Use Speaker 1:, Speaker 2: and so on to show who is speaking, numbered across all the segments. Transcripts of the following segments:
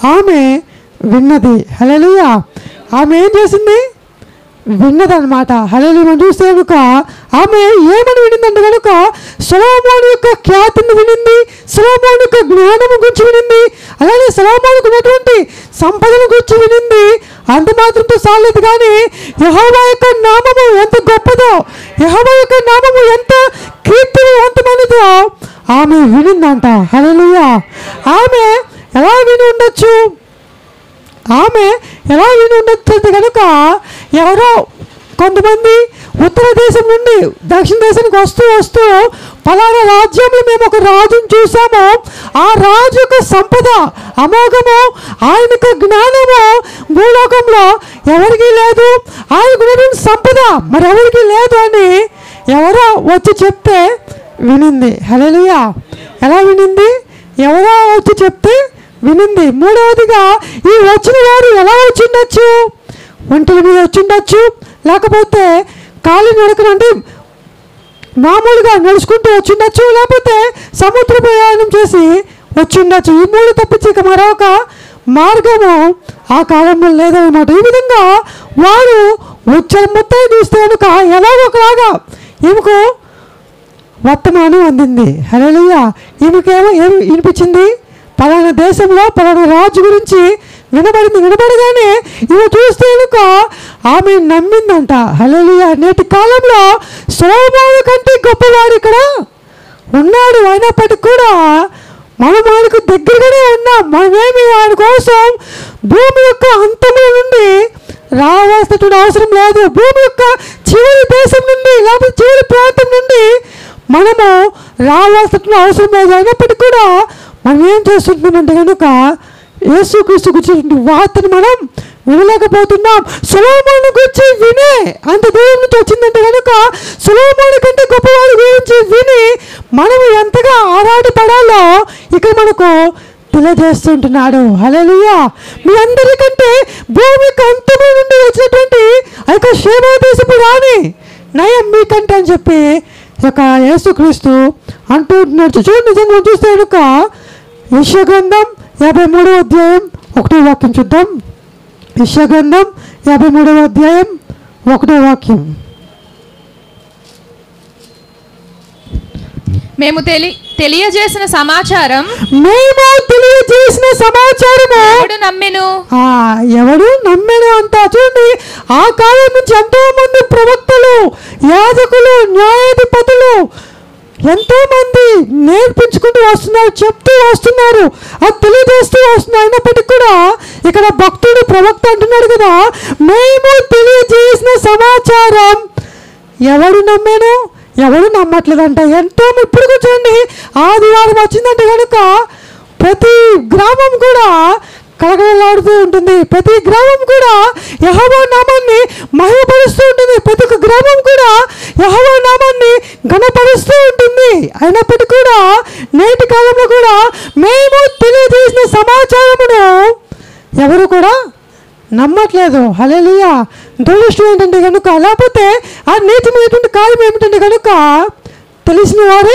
Speaker 1: ఆమె విన్నది హల్లెలూయా ఆమె ఏం చేసింది విన్నదనమాట హలేలు మనం చూస్తే కనుక ఆమె ఏమని వినిందంటే కనుక సొలోమోను యొక్క ఖ్యాతిని వినింది సొలోమోను యొక్క జ్ఞానము గురించి వినింది అలాగే సొలోమోనుకు ఉన్నటువంటి సంపదను గురించి వినింది అంత మాత్రంతో సాలేదు కానీ యహోవా యొక్క నామము ఎంత గొప్పదో యహోవా యొక్క నామము ఎంత కీర్తివంతమైనదో ఆమె వినిందంట హల్లెలూయా ఆమె ఎలా విని ఉండొచ్చు ఆమె ఎలా విని ఉండొచ్చు కనుక ఎవరో కొంతమంది ఉత్తర దేశం నుండి దక్షిణ దేశానికి వస్తూ వస్తూ పలానా రాజ్యంలో మేము ఒక రాజుని చూసాము ఆ రాజు యొక్క సంపద అమోఘము ఆయన యొక్క జ్ఞానము భూలోకంలో ఎవరికీ లేదు ఆయనకు ఉన్నటువంటి సంపద మరి ఎవరికీ లేదు అని ఎవరో వచ్చి చెప్తే వినింది హల్లెలూయా ఎలా వినింది ఎవరో వచ్చి చెప్తే వినింది మూడవదిగా ఈ వచ్చిన వారు ఎలా వచ్చిండొచ్చు ఒంటల మీద వచ్చిండొచ్చు లేకపోతే కాలి నడకన అంటే మామూలుగా నడుచుకుంటూ వచ్చిండొచ్చు లేకపోతే సముద్ర ప్రయాణం చేసి వచ్చిండొచ్చు ఈ మూడు తప్పించి ఇక మరొక మార్గము ఆ కాలంలో లేదనమాట ఈ విధంగా వారు వచ్చే మొత్తం చూస్తే కనుక ఎలాగో ఒకలాగా ఈమెకు వర్తమానం అందింది హలోయ ఈమెకేమో ఏమి వినిపించింది పలానా దేశంలో పలానా రాజు గురించి వినబడింది వినబడగానే ఇవి చూస్తే కనుక ఆమె నమ్మిందంట హలోయ నేటి కాలంలో సోమాను కంటే గొప్పవాడు ఇక్కడ ఉన్నాడు అయినప్పటికీ కూడా మనం ఆయనకు దగ్గరగానే ఉన్నాం మనమేమి ఆయన కోసం భూమి యొక్క అంతము నుండి రావాల్సినటువంటి అవసరం లేదు భూమి యొక్క చివరి దేశం నుండి లేకపోతే చివరి ప్రాంతం నుండి మనము రావాల్సిన అవసరం లేదు అయినప్పటికీ కూడా మనం ఏం చేస్తుంటామంటే కనుక యేసుక్రీస్తు గురించి వార్తను మనం వినలేకపోతున్నాం సులోమోను గురించి వినే అంత దూరం నుంచి వచ్చిందంటే కనుక సులోమోను కంటే గొప్పవాడి గురించి విని మనము ఎంతగా ఆరాటపడాలో ఇక్కడ మనకు తెలియజేస్తుంటున్నాడు హల్లెలూయా మీ అందరికంటే భూమికి అంతము నుండి వచ్చినటువంటి ఆ యొక్క క్షేమదేశపు రాని నయం మీకంటే అని చెప్పి ఈ యొక్క యేసుక్రీస్తు అంటూ ఉంటున్నాడు చూడండి నిజంగా మనం చూస్తే కనుక యశగ్రంథం యాభై మూడవ అధ్యాయం ఒకటో వాక్యం చూద్దాం యశగ్రంథం యాభై మూడవ అధ్యాయం ఒకటో వాక్యం
Speaker 2: మేము తెలి తెలియజేసిన సమాచారం
Speaker 1: మేము తెలియజేసిన సమాచారము
Speaker 2: ఎవడు నమ్మెను
Speaker 1: ఆ, ఎవడు నమ్మాడు అంట చూడండి ఆ కాలం నుంచి ఎంతో మంది ప్రవక్తలు యాజకులు న్యాయాధిపతులు ఎంతో మంది నేర్పించుకుంటూ వస్తున్నారు చెప్తూ వస్తున్నారు అది తెలియజేస్తూ వస్తున్నారు అయినప్పటికీ కూడా ఇక్కడ భక్తుడు ప్రవక్త అంటున్నాడు కదా మేము తెలియజేసిన సమాచారం ఎవడు నమ్మాను ఎవడు నమ్మట్లేదంట ఎంతో ఇప్పుడు కూర్చోండి ఆదివారం వచ్చిందంటే కనుక ప్రతి గ్రామం కూడా కలకలలాడుతూ ఉంటుంది ప్రతి గ్రామం కూడా యహోవా నామాన్ని మహిమపరుస్తూ ఉంటుంది ప్రతి ఒక్క గ్రామం కూడా యహోవా నామాన్ని ఘనపరుస్తూ ఉంటుంది అయినప్పటికీ కూడా నేటి కాలంలో కూడా మేము తెలియజేసిన సమాచారమును ఎవరు కూడా నమ్మట్లేదు హలేలుయా దురదృష్టం ఏంటంటే కనుక లేకపోతే ఆ నీచమైనటువంటి కార్యం ఏమిటంటే కనుక తెలిసిన వారే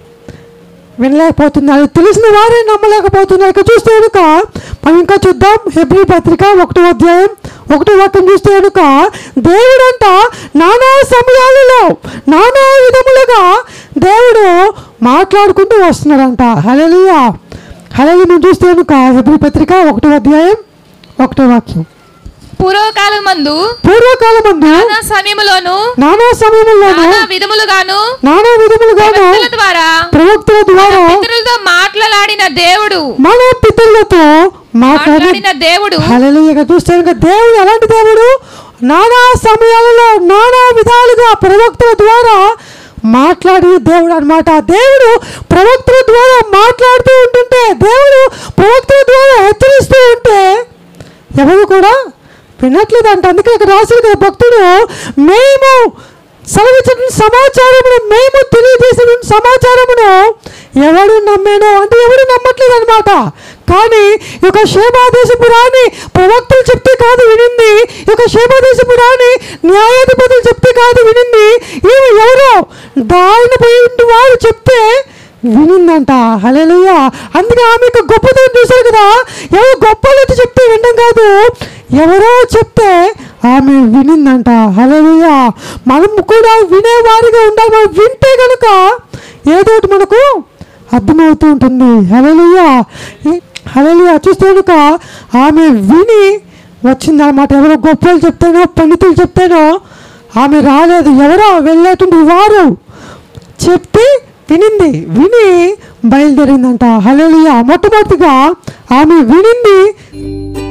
Speaker 1: వినలేకపోతున్నారు తెలిసిన వారే నమ్మలేకపోతున్నారు ఇక చూస్తే కనుక మనం ఇంకా చూద్దాం హెబ్రి పత్రిక ఒకటో అధ్యాయం ఒకటో వాక్యం చూస్తే కనుక దేవుడంట నానా సమయాలలో నానా విధములుగా దేవుడు మాట్లాడుకుంటూ వస్తున్నాడంట హలలియా హలలి మనం చూస్తే కనుక హెబ్రి పత్రిక ఒకటో అధ్యాయం ఒకటో వాక్యం
Speaker 2: పూర్వకాలం మందు
Speaker 1: పూర్వకాలమందు
Speaker 2: నానా సమయములోను
Speaker 1: నానా సమయంలోను
Speaker 2: నానా విధములుగాను
Speaker 1: నానా విధములుగాను
Speaker 2: ప్రవక్తల ద్వారా
Speaker 1: ప్రవక్తల ద్వారా
Speaker 2: పితరులతో మాట్లాడిన దేవుడు
Speaker 1: మన పితరులతో మాట్లాడి
Speaker 2: మాట్లాడిన దేవుడు
Speaker 1: హల్లెలూయా చూస్తే కనుక దేవుడు ఎలాంటి దేవుడు నానా సమయాలలో నానా విధాలుగా ప్రవక్తల ద్వారా మాట్లాడిన దేవుడు అన్నమాట దేవుడు ప్రవక్తల ద్వారా మాట్లాడుతూ ఉంటుంటే దేవుడు ప్రవక్తల ద్వారా హెచ్చరిస్తూ ఉంటే ఎవరు కూడా వినట్లేదంట అందుకే ఇక్కడ రాసిన కదా భక్తుడు మేము సెలవిచ్చిన సమాచారమును మేము తెలియజేసిన సమాచారమును ఎవడు నమ్మాను అంటే ఎవడు నమ్మట్లేదు అనమాట కానీ ఈ యొక్క క్షేమాదేశపు రాని ప్రవక్తలు చెప్తే కాదు వినింది ఈ యొక్క క్షేమాదేశపు రాని న్యాయాధిపతులు చెప్తే కాదు వినింది ఈమె ఎవరో దారిన పోయి వారు చెప్తే వినిందంట హల్లెలూయా అందుకే ఆమె యొక్క గొప్పతనం చూశారు కదా ఎవరు గొప్పలు చెప్తే వినడం కాదు ఎవరో చెప్తే ఆమె వినిందంట హల్లెలూయా మనం కూడా వినేవారిగా ఉండాలి మనం వింటే కనుక ఏదో ఒకటి మనకు అర్థమవుతూ ఉంటుంది హల్లెలూయా హల్లెలూయా చూస్తే కనుక ఆమె విని వచ్చిందన్నమాట ఎవరో గొప్పలు చెప్తేనో పండితులు చెప్తేనో ఆమె రాలేదు ఎవరో వెళ్ళేటువంటి వారు చెప్తే వినింది విని బయలుదేరిందంట హల్లెలూయా మొట్టమొదటిగా ఆమె వినింది